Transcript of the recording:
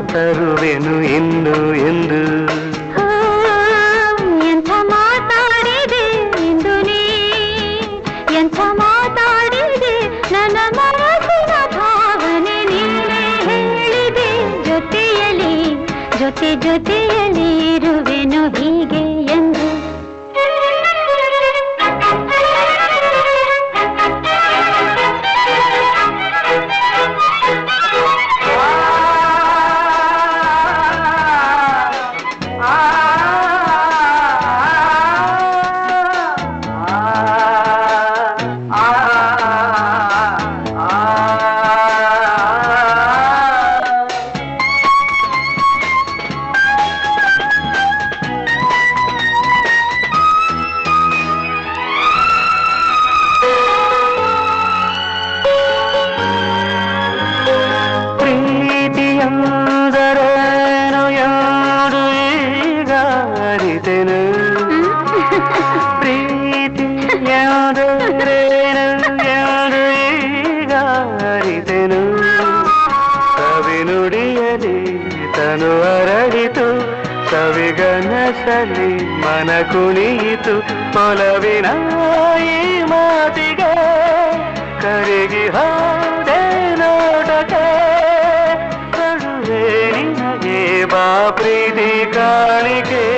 ತರುವೆನು ಇನ್ನು ಎಂದು ಓ, ಎಂಥ ಮಾತಾಡಿದೆ ಇಂದು ನೀ ಎಂಥ ಮಾತಾಡಿದೆ ನನ್ನ ಮನಸ್ಸಿನ ಭಾವನೆ ನೀನೇ ಹೇಳಿದೆ ಜೊತೆಯಲಿ ಜೊತೆ ಜೊತೆಯಲಿ ಇರುವೆನು ಹೀಗೆ ಎಂದು ಪ್ರೀತಿಯಂದರೇನು ಎಂದು ಈಗ ಅರಿತೆನು ಪ್ರೀತಿ ಎಂದರೇನು ಎಂದು ಈಗ ಅರಿತೆನು ಸವಿನುಡಿಯಲಿ ತನು ಅರಳಿತು ಸವಿಗನಸಲಿ ಮನ ಕುಣಿಯಿತು ಒಲವಿನ ಈ ಮಾತಿಗೆ ಕರಗಿ ಹೋದೆ ನೋಟಕ್ಕೆ ಕಡುವೆ ನಿನಗೆ ಬಾ ಪ್ರೀತಿ ಕಾಣಿಕೆ